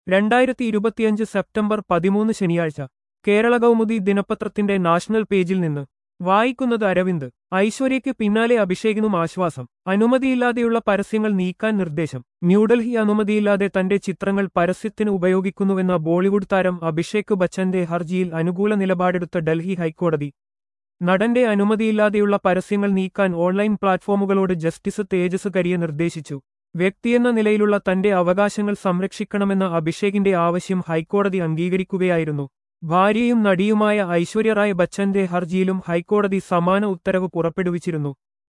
രണ്ടായിരത്തി ഇരുപത്തിയഞ്ച് സെപ്റ്റംബർ പതിമൂന്ന് ശനിയാഴ്ച കേരള കൗമുദി ദിനപത്രത്തിന്റെ നാഷണൽ പേജിൽ നിന്ന് വായിക്കുന്നത് അരവിന്ദ് ഐശ്വര്യയ്ക്ക് പിന്നാലെ അഭിഷേകിനും ആശ്വാസം അനുമതിയില്ലാതെയുള്ള പരസ്യങ്ങൾ നീക്കാൻ നിർദ്ദേശം ന്യൂഡൽഹി അനുമതിയില്ലാതെ തന്റെ ചിത്രങ്ങൾ പരസ്യത്തിന് ഉപയോഗിക്കുന്നുവെന്ന ബോളിവുഡ് താരം അഭിഷേക് ബച്ചന്റെ ഹർജിയിൽ അനുകൂല നിലപാടെടുത്ത ഡൽഹി ഹൈക്കോടതി നടന്റെ അനുമതിയില്ലാതെയുള്ള പരസ്യങ്ങൾ നീക്കാൻ ഓൺലൈൻ പ്ലാറ്റ്ഫോമുകളോട് ജസ്റ്റിസ് തേജസ് കരിയെ നിർദ്ദേശിച്ചു വ്യക്തിയെന്ന നിലയിലുള്ള തന്റെ അവകാശങ്ങൾ സംരക്ഷിക്കണമെന്ന അഭിഷേകിന്റെ ആവശ്യം ഹൈക്കോടതി അംഗീകരിക്കുകയായിരുന്നു ഭാര്യയും നടിയുമായ ഐശ്വര്യ റായ് ബച്ചന്റെ ഹർജിയിലും ഹൈക്കോടതി സമാന ഉത്തരവ് പുറപ്പെടുവിച്ചിരുന്നു